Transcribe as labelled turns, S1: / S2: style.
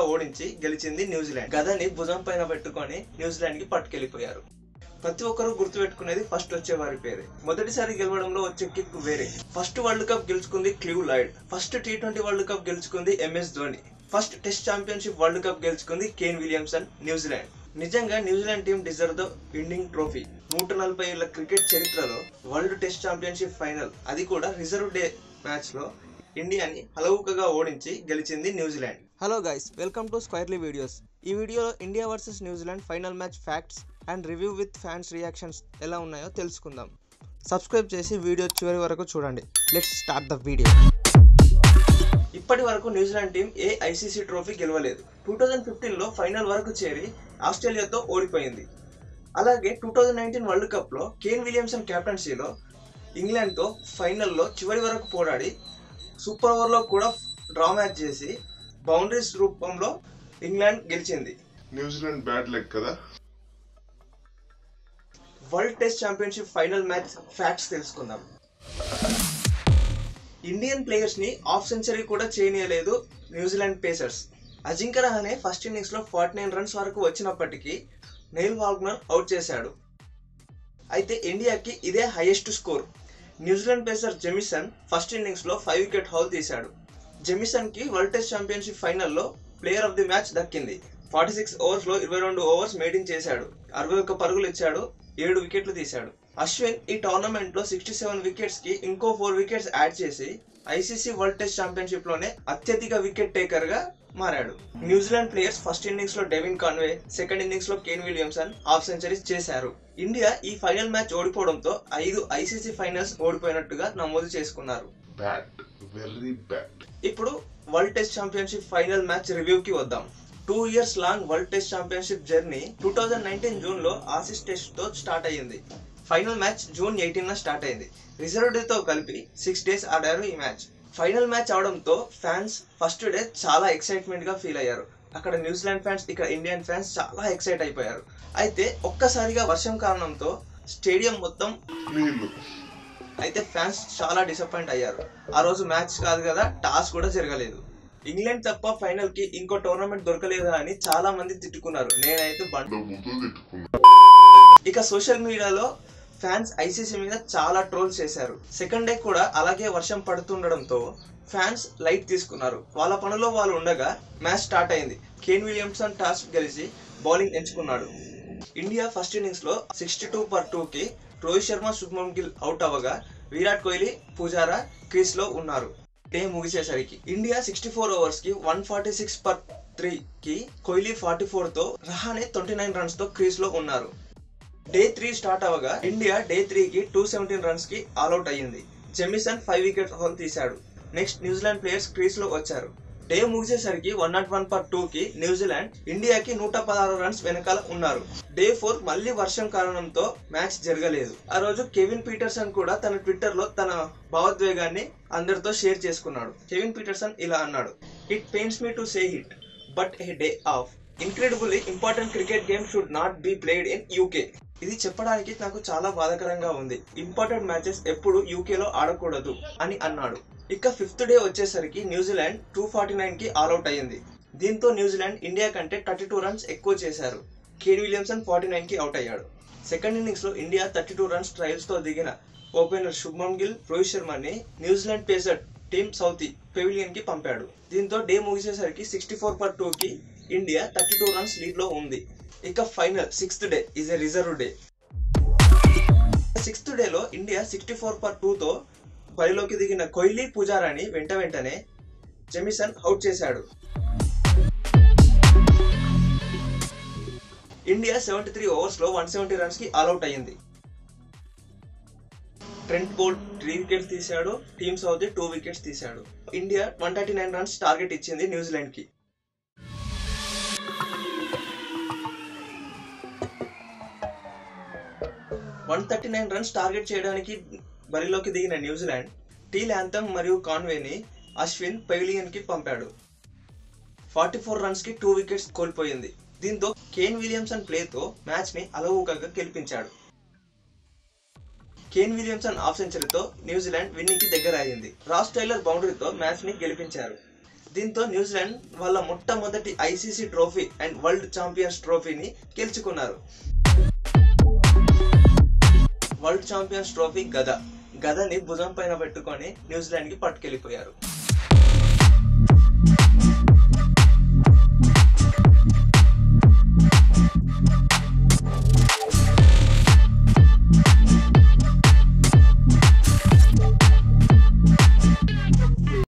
S1: ఓడించి గెలిచింది న్యూజిలాండ్ గదని భుజం పైన పెట్టుకొని న్యూజిలాండ్ కి పట్టుకెళ్లిపోయారు ప్రతి ఒక్కరూ గుర్తుపెట్టుకునేది ఫస్ట్ వచ్చే వారి పేరే మొదటిసారి గెలవడంలో వచ్చే కిక్ వేరే ఫస్ట్ వరల్డ్ కప్ గెలుచుకుంది cleave Lloyd first T twenty world cup గెలుచుకుంది MS Dhoni first test championship world cup గెలుచుకుంది కేన్ విలియమ్సన్ న్యూజిలాండ్ నిజంగా New Zealand team deserve the winning trophy నూట నలభై ఏళ్ల క్రికెట్ చరిత్రలో వరల్డ్ టెస్ట్ ఛాంపియన్షిప్ ఫైనల్ అది కూడా రిజర్వ్ డే మ్యాచ్ లో ఇండియాని హలవుకగా ఓడించి గెలిచింది New Zealand hello guys welcome to స్క్వైర్లీ videos ఈ వీడియోలో India versus New Zealand final match facts and review with fans reactions ఎలా ఉన్నాయో తెలుసుకుందాం సబ్స్క్రైబ్ చేసి వీడియో చివరి వరకు చూడండి లెట్స్ స్టార్ట్ ద వీడియో ఇప్పటి వరకు న్యూజిలాండ్ టీం ఏ ఐసీసీ ట్రోఫీ గెలవలేదు టూ థౌజండ్ ఫిఫ్టీన్లో ఫైనల్ వరకు చేరి ఆస్ట్రేలియాతో ఓడిపోయింది అలాగే టూ థౌజండ్ నైన్టీన్ వరల్డ్ కప్లో కేన్ విలియమ్సన్ కెప్టెన్సీలో ఇంగ్లాండ్తో ఫైనల్లో చివరి వరకు పోరాడి సూపర్ ఓవర్లో కూడా డ్రా మ్యాచ్ చేసి బౌండరీస్ రూపంలో ఇంగ్లాండ్ గెలిచింది
S2: న్యూజిలాండ్ బ్యాడ్ లెగ్ కదా
S1: world test championship final match facts తెలుసుకుందాం ఇండియన్ ప్లేయర్స్ ని హాఫ్ సెంచరీ కూడా చేయనీయలేదు New Zealand pacers Ajinkya Rahane first innings లో ఫార్టీ నైన్ రన్స్ వరకు వచ్చినప్పటికీ నెయిల్ వాగ్నర్ అవుట్ చేశాడు అయితే ఇండియాకి ఇదే highest score New Zealand pacer Jamieson first innings లో ఫైవ్ వికెట్ హౌల్ తీశాడు జెమిసన్ కి వరల్డ్ టెస్ట్ ఛాంపియన్షిప్ ఫైనల్లో ప్లేయర్ ఆఫ్ ది మ్యాచ్ దక్కింది ఫార్టీ సిక్స్ ఓవర్స్ లో ఇరవై రెండు ఓవర్స్ మెయిడింగ్ చేశాడు అరవై ఒక్క పరుగులు ఇచ్చాడు ఏడు వికెట్లు తీశాడు అశ్విన్ ఈ టోర్నమెంట్ లో సిక్స్టీ సెవెన్ వికెట్స్ కి ఇంకో ఫోర్ వికెట్స్ యాడ్ చేసి ఐసీసీ వరల్డ్ టెస్ట్ ఛాంపియన్షిప్ లోనే అత్యధిక వికెట్ టేకర్ గా మారాడు న్యూజిలాండ్ ప్లేయర్స్ ఫస్ట్ ఇన్నింగ్స్ లో డెవిన్ కాన్వే సెకండ్ ఇన్నింగ్స్ లో కేన్ విలియమ్సన్ హాఫ్ సెంచరీస్ చేశారు ఇండియా ఈ ఫైనల్ మ్యాచ్ ఓడిపోవడంతో ఐదు ఐసీసీ ఫైనల్స్ ఓడిపోయినట్టుగా నమోదు చేసుకున్నారు
S2: బ్యాడ్ వెరీ బ్యాడ్
S1: ఇప్పుడు world test championship final match రివ్యూకి వద్దాం two years long world test championship journey two thousand nineteen June లో ఆసిస్ టెస్ట్ తో స్టార్ట్ అయ్యింది final match June eighteen start అయింది రిజర్వ్ డే తో కలిపి సిక్స్ డేస్ ఆడారు ఈ మ్యాచ్ ఫైనల్ మ్యాచ్ అవడంతో ఫ్యాన్స్ ఫస్ట్ డే చాలా ఎక్సైట్మెంట్ గా ఫీల్ అయ్యారు అక్కడ న్యూజిలాండ్ ఫ్యాన్స్ ఇక్కడ ఇండియన్ ఫ్యాన్స్ చాలా ఎక్సైట్ అయిపోయారు అయితే ఒక్కసారిగా వర్షం కారణంతో స్టేడియం మొత్తం
S2: నీళ్ళు
S1: అయితే ఫ్యాన్స్ చాలా డిసప్పాయింట్ అయ్యారు ఆ రోజు మ్యాచ్ కాదు కదా టాస్ కూడా జరగలేదు ఇంగ్లాండ్ తప్ప ఫైనల్ కి ఇంకో టోర్నమెంట్ దొరకలేదా అని చాలా మంది తిట్టుకున్నారు నేనైతే బండ్
S2: డబ్బుతో తిట్టుకున్నా
S1: ఇక సోషల్ మీడియాలో ఫ్యాన్స్ ఐసీసీ మీద చాలా ట్రోల్స్ చేశారు సెకండ్ డే కూడా అలాగే వర్షం పడుతుండడంతో ఫ్యాన్స్ లైట్ తీసుకున్నారు వాళ్ళ పనిలో వాళ్ళు ఉండగా మ్యాచ్ స్టార్ట్ అయింది కేన్ విలియమ్సన్ టాస్ గెలిచి బౌలింగ్ ఎంచుకున్నాడు ఇండియా ఫస్ట్ ఇన్నింగ్స్ లో సిక్స్టీ టూ పర్ టూ కి రోహిత్ శర్మ శుభ్మన్ గిల్ అవుట్ అవ్వగా విరాట్ కోహ్లీ పుజారా క్రీజ్ లో ఉన్నారు డే ముగిసేసరికి ఇండియా సిక్స్టీ ఫోర్ ఓవర్స్ కి one forty six per three కి కోహ్లీ ఫార్టీ ఫోర్ తో రహానే ట్వంటీ నైన్ రన్స్ తో క్రీజ్ లో ఉన్నారు డే త్రీ స్టార్ట్ అవ్వగా ఇండియా డే త్రీ కి టూ సెవెంటీన్ రన్స్ కి ఆల్అౌట్ అయ్యింది జెమిసన్ ఫైవ్ వికెట్ హోల్ తీశాడు నెక్స్ట్ న్యూజిలాండ్ ప్లేయర్స్ క్రీజ్ లో వచ్చారు డే ముగిసేసరికి one naught one per two కి న్యూజిలాండ్ ఇండియాకి నూట పదహారు రన్స్ వెనకాల ఉన్నారు డే ఫోర్ మళ్ళీ వర్షం కారణంతో మ్యాచ్ జరగలేదు ఆ రోజు కెవిన్ పీటర్సన్ కూడా తన ట్విట్టర్ లో తన భావోద్వేగాన్ని అందరితో షేర్ చేసుకున్నాడు కెవిన్ పీటర్సన్ ఇలా అన్నాడు it pains me to say it but a day of incredibly important cricket game should not be played in UK ఇది చెప్పడానికి నాకు చాలా బాధాకరంగా ఉంది ఇంపార్టెంట్ మ్యాచెస్ ఎప్పుడు యూకేలో ఆడకూడదు అని అన్నాడు ఇక ఫిఫ్త్ డే వచ్చేసరికి న్యూజిలాండ్ టూ ఫార్టీ నైన్ కి ఆల్అౌట్ అయ్యింది దీంతో న్యూజిలాండ్ ఇండియా కంటే థర్టీ టూ రన్స్ ఎక్కువ చేశారు కేన్ విలియమ్సన్ ఫార్టీ నైన్ కి అవుట్ అయ్యాడు సెకండ్ ఇన్నింగ్స్ లో India thirty two runs trails తో దిగిన ఓపెనర్ శుభ్మన్ గిల్ రోహిత్ శర్మని New Zealand pacer Tim Southee pavilion కి పంపాడు దీంతో డే ముగిసేసరికి సిక్స్టీ ఫోర్ పర్ టూ కి India thirty two runs lead లో ఉంది ఇక final sixth day is a reserve day sixth డేలో ఇండియా సిక్స్టీ ఫోర్ పర్ టూతో బరిలోకి దిగిన కోహ్లీ పుజారాని వెంట వెంటనే జెమిసన్ అవుట్ చేశాడు ఇండియా సెవెంటీ త్రీ ఓవర్స్ లో వన్ సెవెంటీ రన్స్ కి ఆల్అౌట్ అయ్యింది ట్రెంట్ బోల్ట్ త్రీ వికెట్స్ తీశాడు టీమ్ సౌత్ టూ వికెట్స్ తీశాడు India one thirty nine runs target ఇచ్చింది న్యూజిలాండ్ కి one thirty nine runs target చేయడానికి బరిలోకి దిగిన న్యూజిలాండ్ టీ ల్యాంథమ్ మరియు కాన్వేని అశ్విన్ పెవిలియన్ కి పంపాడు ఫార్టీ ఫోర్ రన్స్ కి టూ వికెట్స్ కోల్పోయింది దీంతో కేన్ విలియమ్సన్ ప్లేతో మ్యాచ్ ని అలవోకగా గెలిపించాడు కేన్ విలియమ్సన్ హాఫ్ సెంచరీతో న్యూజిలాండ్ విన్నింగ్ కి దగ్గర అయింది రాస్ టైలర్ బౌండరీతో మ్యాచ్ ని గెలిపించారు దీంతో న్యూజిలాండ్ వాళ్ళ మొట్టమొదటి ICC trophy and world champions ట్రోఫీని గెలుచుకున్నారు వరల్డ్ ఛాంపియన్స్ ట్రోఫీ గద గదని భుజం పైన పెట్టుకొని న్యూజిలాండ్ కి పట్టుకెళ్ళిపోయారు